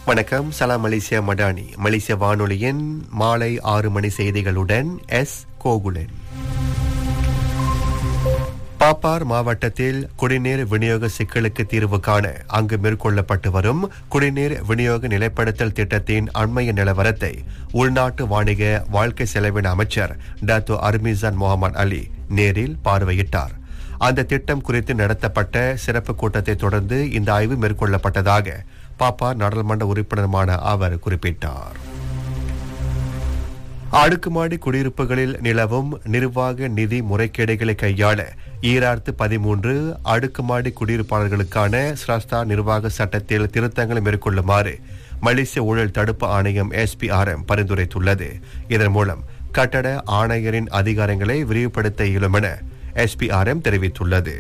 வணக்கம் சலாம் மலேசியா மடானி மலேசிய வானொலியின் மாலை ஆறு மணி செய்திகளுடன் எஸ் கோகுலன் பாப்பார் மாவட்டத்தில் குடிநீர் விநியோக சிக்கலுக்கு தீர்வு காண அங்கு மேற்கொள்ளப்பட்டு வரும் குடிநீர் விநியோக நிலைப்படுத்தல் திட்டத்தின் அண்மைய நிலவரத்தை உள்நாட்டு வாணிக வாழ்க்கை செலவின அமைச்சர் டாத்தோ அர்மிசான் முகமது அலி நேரில் பார்வையிட்டார் அந்த திட்டம் குறித்து நடத்தப்பட்ட சிறப்பு கூட்டத்தை தொடர்ந்து இந்த ஆய்வு மேற்கொள்ளப்பட்டதாக பாப்பா நாடாளுமன்ற உறுப்பினருமான அவர் குறிப்பிட்டார் அடுக்குமாடி குடியிருப்புகளில் நிலவும் நிர்வாக நிதி முறைகேடுகளை கையாள ஈராயிரத்து பதிமூன்று அடுக்குமாடி குடியிருப்பாளர்களுக்கான ஸ்ரஸ்தா நிர்வாக சட்டத்தில் திருத்தங்களை மேற்கொள்ளுமாறு மலேசிய ஊழல் தடுப்பு ஆணையம் எஸ்பிஆர்எம் பரிந்துரைத்துள்ளது இதன் மூலம் கட்டட ஆணையரின் அதிகாரங்களை விரிவுபடுத்த இயலும் என எஸ்பிஆர்எம் தெரிவித்துள்ளது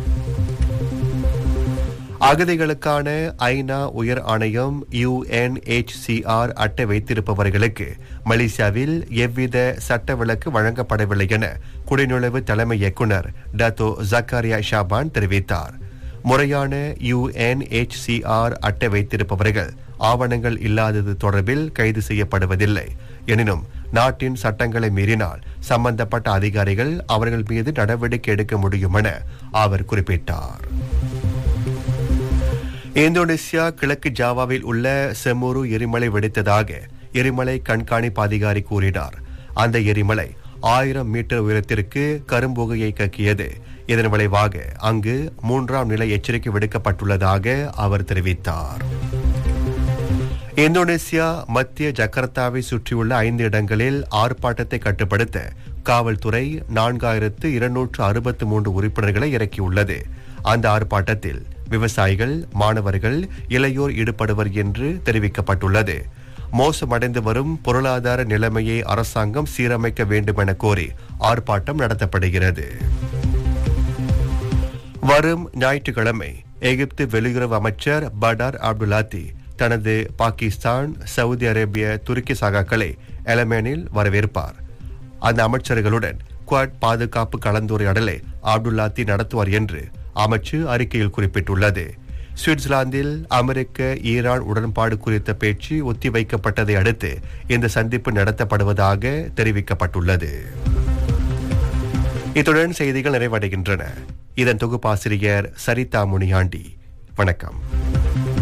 அகதிகளுக்கான ஐநா உயர் ஆணையம் யுஎன்ஹெச்சிஆர் அட்டை வைத்திருப்பவர்களுக்கு மலேசியாவில் எவ்வித சட்ட விலக்கு வழங்கப்படவில்லை என குடிநுழைவு தலைமை இயக்குநர் டத்தோ ஜக்காரியா ஷாபான் தெரிவித்தார் முறையான யுஎன்ஹெச்சிஆர் அட்டை வைத்திருப்பவர்கள் ஆவணங்கள் இல்லாதது தொடர்பில் கைது செய்யப்படுவதில்லை எனினும் நாட்டின் சட்டங்களை மீறினால் சம்பந்தப்பட்ட அதிகாரிகள் அவர்கள் மீது நடவடிக்கை எடுக்க முடியும் என அவர் குறிப்பிட்டார் இந்தோனேசியா கிழக்கு ஜாவாவில் உள்ள செமுரு எரிமலை வெடித்ததாக எரிமலை கண்காணிப்பு அதிகாரி கூறினார் அந்த எரிமலை ஆயிரம் மீட்டர் உயரத்திற்கு கரும்புகையை கக்கியது இதன் விளைவாக அங்கு மூன்றாம் நிலை எச்சரிக்கை விடுக்கப்பட்டுள்ளதாக அவர் தெரிவித்தார் இந்தோனேசியா மத்திய ஜகர்த்தாவை சுற்றியுள்ள ஐந்து இடங்களில் ஆர்ப்பாட்டத்தை கட்டுப்படுத்த காவல்துறை நான்காயிரத்து இருநூற்று அறுபத்து மூன்று உறுப்பினர்களை இறக்கியுள்ளது அந்த ஆர்ப்பாட்டத்தில் விவசாயிகள் மாணவர்கள் இளையோர் ஈடுபடுவர் என்று தெரிவிக்கப்பட்டுள்ளது மோசமடைந்து வரும் பொருளாதார நிலைமையை அரசாங்கம் சீரமைக்க வேண்டும் என கோரி ஆர்ப்பாட்டம் நடத்தப்படுகிறது வரும் ஞாயிற்றுக்கிழமை எகிப்து வெளியுறவு அமைச்சர் படார் அப்துல்லாத்தி தனது பாகிஸ்தான் சவுதி அரேபிய துருக்கி சகாக்களை எலமேனில் வரவேற்பார் அந்த அமைச்சர்களுடன் குவாட் பாதுகாப்பு கலந்துரையாடலை அப்துல்லாத்தி நடத்துவார் என்று அமைச்சு அறிக்கையில் குறிப்பிட்டுள்ளது சுவிட்சர்லாந்தில் அமெரிக்க ஈரான் உடன்பாடு குறித்த பேச்சு ஒத்திவைக்கப்பட்டதை அடுத்து இந்த சந்திப்பு நடத்தப்படுவதாக தெரிவிக்கப்பட்டுள்ளது இத்துடன் செய்திகள் நிறைவடைகின்றன இதன் தொகுப்பாசிரியர் சரிதா முனியாண்டி வணக்கம்